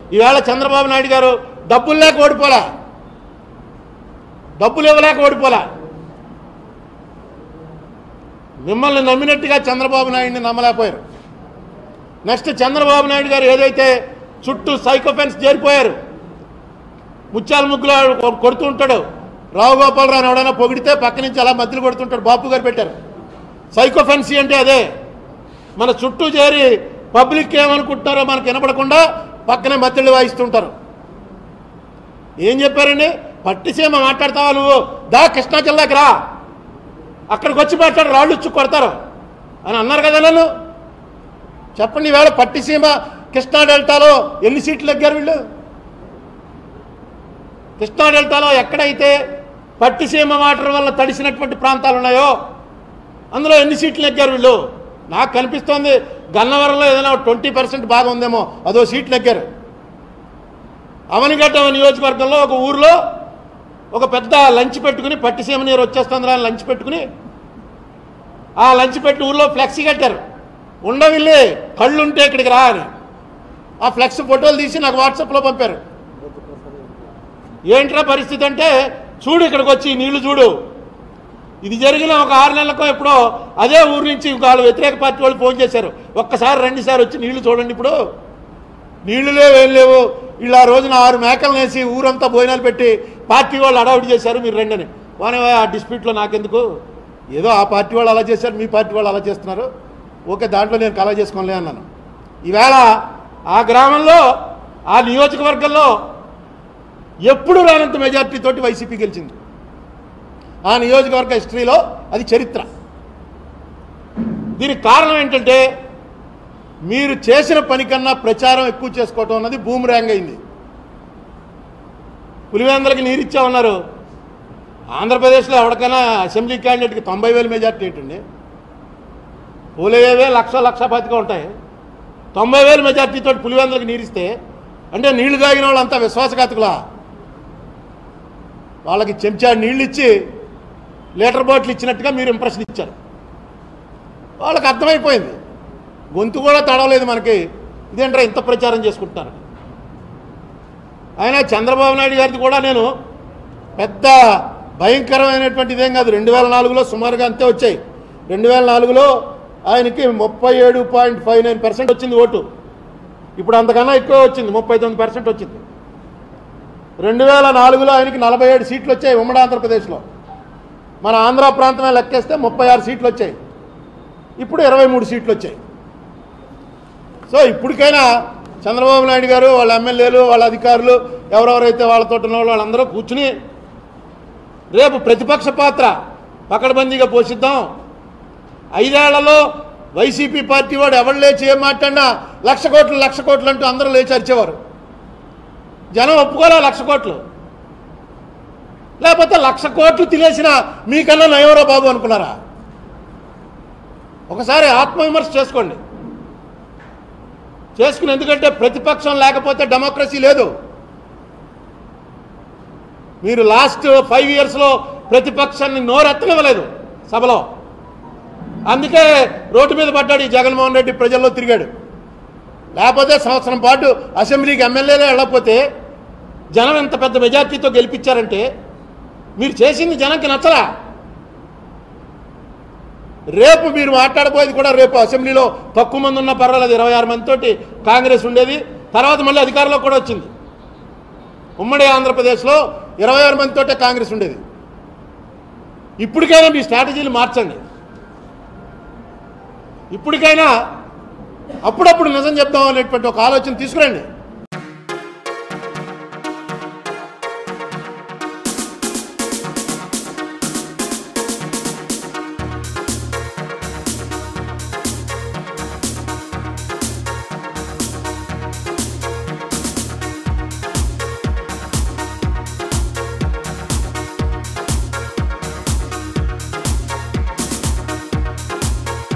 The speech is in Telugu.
ఈవేళ చంద్రబాబు నాయుడు గారు డబ్బులు లేక ఓడిపోలా డబ్బులు ఇవ్వలేక ఓడిపోలా మిమ్మల్ని నమ్మినట్టుగా చంద్రబాబు నాయుడిని నమ్మలేకపోయారు నెక్స్ట్ చంద్రబాబు నాయుడు గారు ఏదైతే చుట్టూ సైకోఫెన్స్ చేరిపోయారు ముత్యాల ముగ్గులు కొ- కొడుతూ ఉంటాడు రావు గోపాలరావు ఎవడైనా పొగిడితే పక్క నుంచి అలా మధ్యలో కొడుతుంటాడు బాపు గారు పెట్టారు సైకోఫెన్సీ అంటే అదే మన చుట్టూ చేరి పబ్లిక్ ఏమనుకుంటున్నారో మనకు వినపడకుండా పక్కనే మధ్యలో వాయిస్తుంటారు ఏం చెప్పారండి పట్టిసీమ మాట్లాడతావా నువ్వు దా కృష్ణా జిల్లాకి రా అక్కడికి వచ్చి మాట్లాడు రాళ్ళు ఇచ్చి కొడతారు అని అన్నారు కదా నన్ను చెప్పండి ఈవేళ పట్టిసీమ కృష్ణా డెల్టాలో ఎన్ని సీట్లు ఎగ్గారు వీళ్ళు కృష్ణా డెల్టాలో ఎక్కడైతే పట్టిసీమ వాటర్ వల్ల తడిసినటువంటి ప్రాంతాలు ఉన్నాయో అందులో ఎన్ని సీట్లు ఎగ్గారు వీళ్ళు నాకు కనిపిస్తోంది గన్నవరంలో ఏదైనా ట్వంటీ పర్సెంట్ బాగా ఉందేమో అదో సీట్లు ఎగ్గారు అవనిగడ్డ నియోజకవర్గంలో ఒక ఊరిలో ఒక పెద్ద లంచ్ పెట్టుకుని పట్టిసీమ నీరు వచ్చేస్తుంది అని లంచ్ పెట్టుకుని ఆ లంచ్ పెట్టి ఊర్లో ఫ్లెక్సీ కట్టారు ఉండవిల్లి కళ్ళుంటే ఇక్కడికి రా అని ఆ ఫ్లెక్స్ ఫోటోలు తీసి నాకు వాట్సాప్లో పంపారు ఏంట్రా పరిస్థితి అంటే చూడు ఇక్కడికి వచ్చి ఈ నీళ్లు చూడు ఇది జరిగిన ఒక ఆరు నెలలకో ఎప్పుడో అదే ఊరు నుంచి వాళ్ళు వ్యతిరేక పార్టీ వాళ్ళు ఫోన్ చేశారు ఒక్కసారి రెండు సారి వచ్చి నీళ్లు చూడండి ఇప్పుడు నీళ్లు లేవు ఏం లేవు వీళ్ళు ఆ రోజున ఆరు మేకలు వేసి ఊరంతా భోజనాలు పెట్టి పార్టీ వాళ్ళు అడౌట్ చేశారు మీరు రెండని వానే ఆ డిస్ప్యూట్లో నాకెందుకు ఏదో ఆ పార్టీ వాళ్ళు అలా చేశారు మీ పార్టీ వాళ్ళు అలా చేస్తున్నారు ఓకే దాంట్లో నేను కలా చేసుకోలే అన్నాను ఈవేళ ఆ గ్రామంలో ఆ నియోజకవర్గంలో ఎప్పుడు రానంత మెజార్టీ తోటి వైసీపీ గెలిచింది ఆ నియోజకవర్గ హిస్టరీలో అది చరిత్ర దీనికి కారణం ఏంటంటే మీరు చేసిన పని కన్నా ప్రచారం ఎక్కువ చేసుకోవటం అన్నది బూమ్ అయింది పులివేందలకి నీరిచ్చామన్నారు ఆంధ్రప్రదేశ్లో ఎవరికైనా అసెంబ్లీ క్యాండిడేట్కి తొంభై వేల మెజార్టీ ఏంటండి పోలేవే లక్ష లక్ష పతిగా ఉంటాయి తొంభై వేల మెజార్టీతో పులివెందులకు నీరిస్తే అంటే నీళ్లు తాగిన వాళ్ళంతా విశ్వాసఘాతకులా వాళ్ళకి చెంచా నీళ్ళు ఇచ్చి లీటర్ బాటిల్ ఇచ్చినట్టుగా మీరు ఇంప్రెషన్ ఇచ్చారు వాళ్ళకి అర్థమైపోయింది గొంతు కూడా తడవలేదు మనకి ఇదేంట్రా ఇంత ప్రచారం చేసుకుంటున్నారు అయినా చంద్రబాబు నాయుడు గారిది కూడా నేను పెద్ద భయంకరమైనటువంటి ఇదేం కాదు రెండు వేల నాలుగులో సుమారుగా అంతే వచ్చాయి రెండు వేల నాలుగులో ఆయనకి ముప్పై ఏడు పాయింట్ ఫైవ్ నైన్ పర్సెంట్ వచ్చింది ఓటు ఇప్పుడు అంతకన్నా ఎక్కువ వచ్చింది ముప్పై తొమ్మిది పర్సెంట్ వచ్చింది రెండు వేల నాలుగులో ఆయనకి నలభై ఏడు సీట్లు వచ్చాయి ఉమ్మడి ఆంధ్రప్రదేశ్లో మన ఆంధ్ర ప్రాంతమే లెక్కేస్తే ముప్పై ఆరు సీట్లు వచ్చాయి ఇప్పుడు ఇరవై మూడు సీట్లు వచ్చాయి సో ఇప్పటికైనా చంద్రబాబు నాయుడు గారు వాళ్ళ ఎమ్మెల్యేలు వాళ్ళ అధికారులు ఎవరెవరైతే వాళ్ళతో ఉన్న వాళ్ళు వాళ్ళందరూ కూర్చుని రేపు ప్రతిపక్ష పాత్ర పకడ్బందీగా పోషిద్దాం ఐదేళ్లలో వైసీపీ పార్టీ వాడు ఎవరు లేచి ఏం మాట్లాడినా లక్ష కోట్లు లక్ష కోట్లు అంటూ అందరూ లేచి అరిచేవారు జనం ఒప్పుకోలే లక్ష కోట్లు లేకపోతే లక్ష కోట్లు తినేసిన మీకన్నా నయవరా బాబు అనుకున్నారా ఒకసారి ఆత్మవిమర్శ చేసుకోండి చేసుకుని ఎందుకంటే ప్రతిపక్షం లేకపోతే డెమోక్రసీ లేదు మీరు లాస్ట్ ఫైవ్ ఇయర్స్లో ప్రతిపక్షాన్ని నోరెత్తనివ్వలేదు సభలో అందుకే రోడ్డు మీద పడ్డాడు ఈ జగన్మోహన్ రెడ్డి ప్రజల్లో తిరిగాడు లేకపోతే సంవత్సరం పాటు అసెంబ్లీకి ఎమ్మెల్యేలే వెళ్ళకపోతే జనం ఎంత పెద్ద మెజార్టీతో గెలిపించారంటే మీరు చేసింది జనంకి నచ్చలా రేపు మీరు మాట్లాడబోయేది కూడా రేపు అసెంబ్లీలో తక్కువ మంది ఉన్న పర్వాలేదు ఇరవై ఆరు మందితోటి కాంగ్రెస్ ఉండేది తర్వాత మళ్ళీ అధికారంలో కూడా వచ్చింది ఉమ్మడి ఆంధ్రప్రదేశ్లో ఇరవై ఆరు మందితోటే కాంగ్రెస్ ఉండేది ఇప్పటికైనా మీ స్ట్రాటజీలు మార్చండి ఇప్పటికైనా అప్పుడప్పుడు నిజం చెప్దాం అనేటువంటి ఒక ఆలోచన తీసుకురండి